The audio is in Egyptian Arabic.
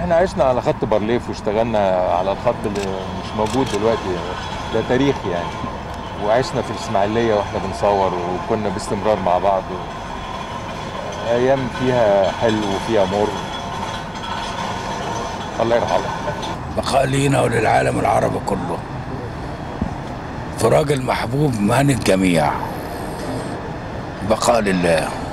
احنا عشنا على خط بارليف واشتغلنا على الخط اللي مش موجود دلوقتي ده تاريخ يعني وعشنا في الاسماعيليه واحنا بنصور وكنا باستمرار مع بعض و... ايام فيها حلو وفيها مر الله يرحمه بقاء لينا وللعالم العربي كله فراج المحبوب من الجميع بقاء لله